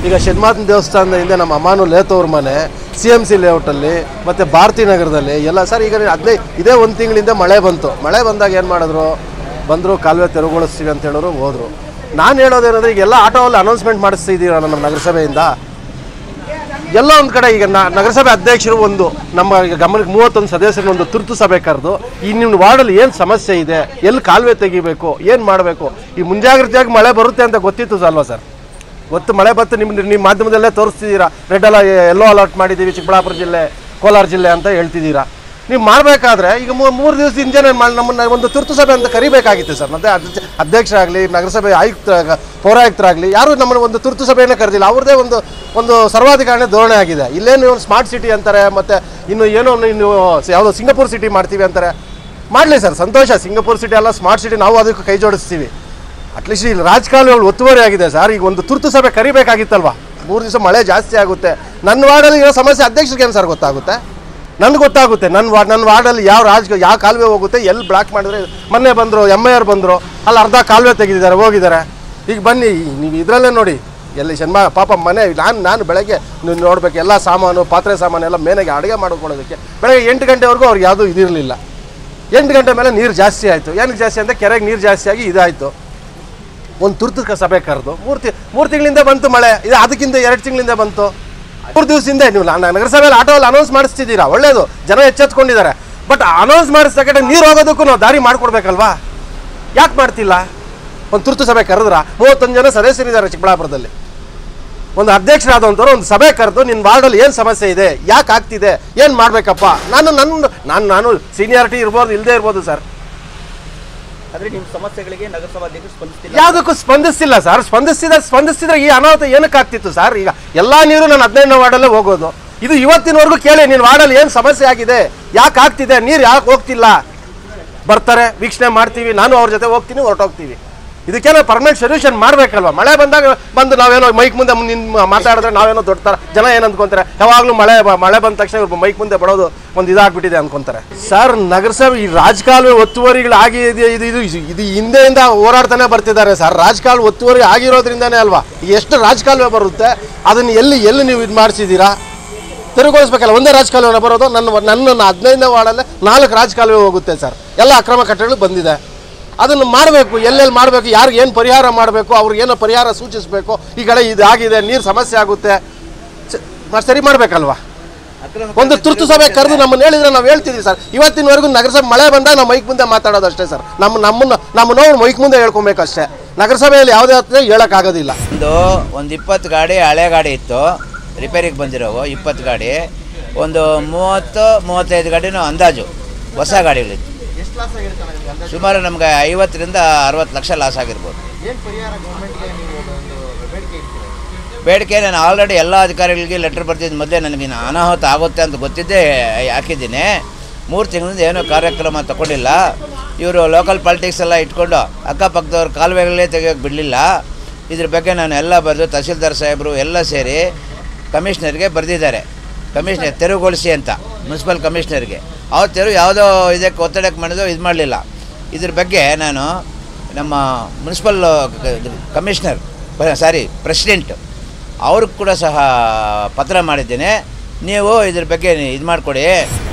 ಈಗ ಶನ್ಮಾತನ ದೇವಸ್ಥಾನದ ಹಿಂದೆ ನಮ್ಮ ಅಮಾನು ಲೇತವ್ರ ಮನೆ ಸಿ ಎಮ್ ಸಿ ಲೇಔಟಲ್ಲಿ ಮತ್ತು ಭಾರತಿ ನಗರದಲ್ಲಿ ಎಲ್ಲ ಸರ್ ಈಗ ಹದಿನೈದು ಇದೇ ಒಂದು ತಿಂಗಳಿಂದ ಮಳೆ ಬಂತು ಮಳೆ ಬಂದಾಗ ಏನು ಮಾಡಿದ್ರು ಬಂದರು ಕಾಲುವೆ ತೆರವುಗೊಳಿಸ್ತೀವಿ ಅಂತ ಹೇಳೋರು ಹೋದರು ನಾನು ಹೇಳೋದೇನಂದ್ರೆ ಈಗ ಎಲ್ಲ ಆಟೋಲ್ಲಿ ಅನೌನ್ಸ್ಮೆಂಟ್ ಮಾಡಿಸ್ತಿದ್ದೀರಲ್ಲ ನಮ್ಮ ನಗರಸಭೆಯಿಂದ ಎಲ್ಲ ಒಂದು ಕಡೆ ಈಗ ನ- ನಗರಸಭೆ ಅಧ್ಯಕ್ಷರು ಒಂದು ನಮ್ಮ ಈಗ ಗಮನಕ್ಕೆ ಮೂವತ್ತೊಂದು ಸದಸ್ಯರನ್ನ ಒಂದು ತುರ್ತು ಸಭೆ ಕರೆದು ಈ ನಿಮ್ಮ ವಾರ್ಡಲ್ಲಿ ಏನು ಸಮಸ್ಯೆ ಇದೆ ಎಲ್ಲಿ ಕಾಲುವೆ ತೆಗಿಬೇಕು ಏನು ಮಾಡಬೇಕು ಈ ಮುಂಜಾಗ್ರತೆಯಾಗಿ ಮಳೆ ಬರುತ್ತೆ ಅಂತ ಗೊತ್ತಿತ್ತು ಅಲ್ವಾ ಸರ್ ಗೊತ್ತು ಮಳೆ ಬಂತು ನಿಮ್ಮ ನಿಮ್ಮ ಮಾಧ್ಯಮದಲ್ಲೇ ತೋರಿಸ್ತಿದ್ದೀರಾ ರೆಡ್ ಅಲ ಎಲ್ಲೋ ಅಲರ್ಟ್ ಮಾಡಿದ್ದೀವಿ ಚಿಕ್ಕಬಳ್ಳಾಪುರ ಜಿಲ್ಲೆ ಕೋಲಾರ ಜಿಲ್ಲೆ ಅಂತ ಹೇಳ್ತಿದ್ದೀರಾ ನೀವು ಮಾಡಬೇಕಾದ್ರೆ ಈಗ ಮೂರು ದಿವಸ ಹಿಂಜನೆ ನಮ್ಮನ್ನ ಒಂದು ತುರ್ತು ಸಭೆ ಅಂತ ಕರಿಬೇಕಾಗಿತ್ತು ಸರ್ ಮತ್ತೆ ಅಧ್ಯ- ಅಧ್ಯಕ್ಷರಾಗಲಿ ನಗರಸಭೆ ಆಯುಕ್ತ ಪೌರಾಯುಕ್ತರಾಗಲಿ ಯಾರು ನಮ್ಮನ್ನು ಒಂದು ತುರ್ತು ಸಭೆಯನ್ನೇ ಕರೆದಿಲ್ಲ ಅವ್ರದ್ದೇ ಒಂದು ಒಂದು ಸರ್ವಾಧಿಕಾರಿ ಧೋರಣೆ ಆಗಿದೆ ಇಲ್ಲೇನು ಸ್ಮಾರ್ಟ್ ಸಿಟಿ ಅಂತಾರೆ ಮತ್ತು ಇನ್ನು ಏನೋ ಒಂದು ಇನ್ನು ಯಾವುದೋ ಸಿಂಗಪುರ್ ಸಿಟಿ ಮಾಡ್ತೀವಿ ಅಂತಾರೆ ಮಾಡಲಿ ಸರ್ ಸಂತೋಷ ಸಿಂಗಪುರ್ ಸಿಟಿ ಅಲ್ಲ ಸ್ಮಾರ್ಟ್ ಸಿಟಿ ನಾವು ಅದಕ್ಕೆ ಕೈ ಜೋಡಿಸ್ತೀವಿ ಅಟ್ಲೀಸ್ಟ್ ಇಲ್ಲಿ ರಾಜಕಾಲುವೆಗಳು ಒತ್ತುವರಿ ಆಗಿದೆ ಸರ್ ಈಗ ಒಂದು ತುರ್ತು ಸಭೆ ಕರಿಬೇಕಾಗಿತ್ತಲ್ವಾ ಮೂರು ದಿವಸ ಮಳೆ ಜಾಸ್ತಿ ಆಗುತ್ತೆ ನನ್ನ ವಾರ್ಡಲ್ಲಿ ಇರೋ ಸಮಸ್ಯೆ ಅಧ್ಯಕ್ಷರಿಗೆ ಏನು ಸರ್ ಗೊತ್ತಾಗುತ್ತೆ ನನ್ಗೆ ಗೊತ್ತಾಗುತ್ತೆ ನನ್ನ ವಾರ್ಡ್ ನನ್ನ ವಾರ್ಡಲ್ಲಿ ಯಾವ ರಾಜ ಯಾವ ಕಾಲುವೆ ಹೋಗುತ್ತೆ ಎಲ್ಲಿ ಬ್ಲಾಕ್ ಮಾಡಿದ್ರೆ ಮೊನ್ನೆ ಬಂದರು ಎಮ್ ಐ ಆರ್ ಬಂದರು ಅಲ್ಲಿ ಅರ್ಧ ಕಾಲುವೆ ತೆಗೆದಿದ್ದಾರೆ ಹೋಗಿದ್ದಾರೆ ಈಗ ಬನ್ನಿ ನೀವು ಇದರಲ್ಲೇ ನೋಡಿ ಎಲ್ಲಿ ಶನ್ಮ ಪಾಪ ಮನೆ ನಾನು ನಾನು ಬೆಳಗ್ಗೆ ನೀವು ನೋಡ್ಬೇಕು ಎಲ್ಲ ಸಾಮಾನು ಪಾತ್ರೆ ಸಾಮಾನು ಎಲ್ಲ ಮೇನೆಗೆ ಅಡುಗೆ ಮಾಡ್ಕೊಳ್ಳೋದಕ್ಕೆ ಬೆಳಗ್ಗೆ ಎಂಟು ಗಂಟೆವರೆಗೂ ಅವ್ರಿಗೆ ಯಾವುದೂ ಇದಿರಲಿಲ್ಲ ಎಂಟು ಗಂಟೆ ಮೇಲೆ ನೀರು ಜಾಸ್ತಿ ಆಯಿತು ಏನಕ್ಕೆ ಜಾಸ್ತಿ ಅಂತ ಕೆರೆಗೆ ನೀರು ಜಾಸ್ತಿ ಆಗಿ ಇದಾಯಿತು ಒಂದು ತುರ್ತು ಕ- ಸಭೆ ಕರೆದು ಮೂರು ತಿ ಮೂರು ತಿಂಗಳಿಂದ ಬಂತು ಮಳೆ ಇದು ಅದಕ್ಕಿಂತ ಎರಡು ತಿಂಗಳಿಂದ ಬಂತು ಮೂರು ದಿವಸದಿಂದ ನೀವು ನ- ನಗರಸಭೆಯಲ್ಲಿ ಆಟೋಲ್ಲಿ ಅನೌನ್ಸ್ ಮಾಡಿಸ್ತಿದ್ದೀರಾ ಒಳ್ಳೇದು ಜನ ಎಚ್ಚೆತ್ಕೊಂಡಿದ್ದಾರೆ ಬಟ್ ಅನೌನ್ಸ್ ಮಾಡಿಸ್ತಕ್ಕ ನೀರು ಹೋಗೋದಕ್ಕೂ ನಾವು ದಾರಿ ಮಾಡಿಕೊಡ್ಬೇಕಲ್ವಾ ಯಾಕೆ ಮಾಡ್ತಿಲ್ಲ ಒಂದು ತುರ್ತು ಸಭೆ ಕರೆದ್ರ ಮೂವತ್ತೊಂದು ಜನ ಸದಸ್ಯರಿದ್ದಾರೆ ಚಿಕ್ಕಬಳ್ಳಾಪುರದಲ್ಲಿ ಒಂದು ಅಧ್ಯಕ್ಷರಾದಂಥವ್ರು ಒಂದು ಸಭೆ ಕರೆದು ನಿನ್ನ ವಾರ್ಡಲ್ಲಿ ಏನು ಸಮಸ್ಯೆ ಇದೆ ಯಾಕೆ ಆಗ್ತಿದೆ ಏನು ಮಾಡಬೇಕಪ್ಪ ನಾನು ನನ್ನ ನಾನು ನಾನು ಸೀನಿಯಾರಿಟಿ ಇರ್ಬೋದು ಇಲ್ಲದೆ ಇರ್ಬೋದು ಸರ್ ಆದ್ರೆ ನಿಮ್ಮ ಸಮಸ್ಯೆಗಳಿಗೆ ನಗರಸಭಾಧ್ಯಕ್ಷರು ಸ್ಪಂದಿಸ್ತಿಲ್ಲ ಯಾವುದಕ್ಕೂ ಸ್ಪಂದಿಸ್ತಿಲ್ಲ ಸರ್ ಸ್ಪಂದಿಸಿದ ಸ್ಪಂದಿಸಿದ್ರೆ ಈ ಅನಾಹುತ ಏನಕ್ಕೆ ಆಗ್ತಿತ್ತು ಸರ್ ಈಗ ಎಲ್ಲಾ ನೀರು ನಾನು ಹದಿನೈದನೇ ವಾರ್ಡಲ್ಲೇ ಹೋಗೋದು ಇದು ಇವತ್ತಿನವರೆಗೂ ಕೇಳಿ ನಿನ್ನ ವಾರ್ಡಲ್ಲಿ ಏನು ಸಮಸ್ಯೆ ಆಗಿದೆ ಯಾಕೆ ಆಗ್ತಿದೆ ನೀರು ಯಾಕೆ ಹೋಗ್ತಿಲ್ಲ ಬರ್ತಾರೆ ವೀಕ್ಷಣೆ ಮಾಡ್ತೀವಿ ನಾನು ಅವ್ರ ಜೊತೆ ಹೋಗ್ತೀನಿ ಹೊರಟೋಗ್ತೀವಿ ಇದಕ್ಕೇನೋ ಪರ್ಮನೆಂಟ್ ಸೊಲ್ಯೂಷನ್ ಮಾಡಬೇಕಲ್ವ ಮಳೆ ಬಂದಾಗ ಬಂದು ನಾವೇನೋ ಮೈಕ್ ಮುಂದೆ ನಿನ್ನ ಮಾತಾಡಿದ್ರೆ ನಾವೇನೋ ದೊಡ್ಡ ಥರ ಜನ ಏನು ಅಂದ್ಕೊಂತಾರೆ ಯಾವಾಗಲೂ ಮಳೆ ಬ- ಮಳೆ ಬಂದ ತಕ್ಷಣ ಇವ್ರು ಮೈಕ್ ಮುಂದೆ ಬರೋದು ಒಂದು ಇದಾಗ್ಬಿಟ್ಟಿದೆ ಅನ್ಕೊಂತಾರೆ ಸರ್ ನಗರಸಭೆ ಈ ರಾಜಕಾಲುವೆ ಒತ್ತುವರಿಗಳು ಆಗಿ ಇದು ಇದು ಇದು ಇದು ಹಿಂದೆಯಿಂದ ಹೋರಾಡ್ತಾನೆ ಬರ್ತಿದ್ದಾರೆ ಸರ್ ರಾಜಕಾಲುವೆ ಒತ್ತುವರಿ ಆಗಿರೋದ್ರಿಂದನೇ ಅಲ್ವಾ ಈಗ ಎಷ್ಟು ರಾಜಕಾಲುವೆ ಬರುತ್ತೆ ಅದನ್ನು ಎಲ್ಲಿ ಎಲ್ಲಿ ನೀವು ಇದು ಮಾಡಿಸಿದ್ದೀರಾ ತೆರವುಗೊಳಿಸ್ಬೇಕಲ್ಲ ಒಂದೇ ರಾಜಕಾಲುವೆ ಬರೋದು ನನ್ನ ನನ್ನ ಹದಿನೈದನೇ ವಾರ್ಡಲ್ಲೇ ನಾಲ್ಕು ರಾಜಕಾಲುವೆ ಹೋಗುತ್ತೆ ಸರ್ ಎಲ್ಲ ಅಕ್ರಮ ಕಟ್ಟಡಗಳು ಬಂದಿದೆ ಅದನ್ನು ಮಾಡಬೇಕು ಎಲ್ಲೆಲ್ಲಿ ಮಾಡಬೇಕು ಯಾರಿಗೆ ಏನು ಪರಿಹಾರ ಮಾಡಬೇಕು ಅವ್ರಿಗೆ ಏನೋ ಪರಿಹಾರ ಸೂಚಿಸಬೇಕು ಈ ಕಡೆ ಇದು ಆಗಿದೆ ನೀರು ಸಮಸ್ಯೆ ಆಗುತ್ತೆ ಸ- ನಾವ್ ಸರಿ ಮಾಡಬೇಕಲ್ವಾ ಒಂದು ತುರ್ತು ಸಭೆ ಕರೆದು ನಮ್ಮನ್ನು ಹೇಳಿದ್ರೆ ನಾವು ಹೇಳ್ತಿದ್ವಿ ಸರ್ ಇವತ್ತಿನವರೆಗೂ ನಗರಸಭೆ ಮಳೆ ಬಂದಾಗ ನಾವು ಮೈಕ್ ಮುಂದೆ ಮಾತಾಡೋದು ಅಷ್ಟೇ ಸರ್ ನಮ್ಮ ನಮ್ಮನ್ನು ನಮ್ಮ ನೋವು ಮೈಕ್ ಮುಂದೆ ಹೇಳ್ಕೊಬೇಕು ಅಷ್ಟೇ ನಗರಸಭೆಯಲ್ಲಿ ಯಾವುದೇ ಹೊತ್ತಿಗೆ ಹೇಳೋಕ್ಕಾಗೋದಿಲ್ಲ ಒಂದು ಒಂದು ಇಪ್ಪತ್ತು ಗಾಡಿ ಹಳೆ ಗಾಡಿ ಇತ್ತು ರಿಪೇರಿಗೆ ಬಂದಿರೋವು ಇಪ್ಪತ್ತು ಗಾಡಿ ಒಂದು ಮೂವತ್ತು ಮೂವತ್ತೈದು ಗಾಡಿನೂ ಅಂದಾಜು ಹೊಸ ಗಾಡಿಗಳಿತ್ತು ಸುಮಾರು ನಮಗೆ ಐವತ್ತರಿಂದ ಅರವತ್ತು ಲಕ್ಷ ಲಾಸ್ ಆಗಿರ್ಬೋದು ಬೇಡಿಕೆ ನಾನು ಆಲ್ರೆಡಿ ಎಲ್ಲ ಅಧಿಕಾರಿಗಳಿಗೆ ಲೆಟ್ರ್ ಬರ್ತಿದ್ದು ಮೊದಲೇ ನನಗೆ ಇನ್ನು ಅನಾಹುತ ಆಗುತ್ತೆ ಅಂತ ಗೊತ್ತಿದ್ದೇ ಹಾಕಿದ್ದೀನಿ ಮೂರು ತಿಂಗಳಿಂದ ಏನೂ ಕಾರ್ಯಕ್ರಮ ತಗೊಂಡಿಲ್ಲ ಇವರು ಲೋಕಲ್ ಪಾಲಿಟಿಕ್ಸ್ ಎಲ್ಲ ಇಟ್ಕೊಂಡು ಅಕ್ಕಪಕ್ಕದವ್ರ ಕಾಲುವೆಗಳೇ ತೆಗಿಯೋಕೆ ಬಿಡಲಿಲ್ಲ ಇದ್ರ ಬಗ್ಗೆ ನಾನು ಎಲ್ಲ ಬರೆದು ತಹಸೀಲ್ದಾರ್ ಸಾಹೇಬರು ಎಲ್ಲ ಸೇರಿ ಕಮಿಷ್ನರ್ಗೆ ಬರೆದಿದ್ದಾರೆ ಕಮಿಷ್ನರ್ ತೆರವುಗೊಳಿಸಿ ಅಂತ ಮುನ್ಸಿಪಲ್ ಕಮಿಷ್ನರ್ಗೆ ಅವ್ರು ತೆರವು ಯಾವುದೋ ಇದಕ್ಕೆ ಒತ್ತಡಕ್ಕೆ ಮಾಡಿದ್ರು ಇದು ಮಾಡಲಿಲ್ಲ ಇದ್ರ ಬಗ್ಗೆ ನಾನು ನಮ್ಮ ಮುನ್ಸಿಪಲ್ ಕಮಿಷನರ್ ಸಾರಿ ಪ್ರೆಸಿಡೆಂಟ್ ಅವ್ರಿಗೆ ಕೂಡ ಸಹ ಪತ್ರ ಮಾಡಿದ್ದೇನೆ ನೀವು ಇದ್ರ ಬಗ್ಗೆ ಇದು ಮಾಡಿಕೊಡಿ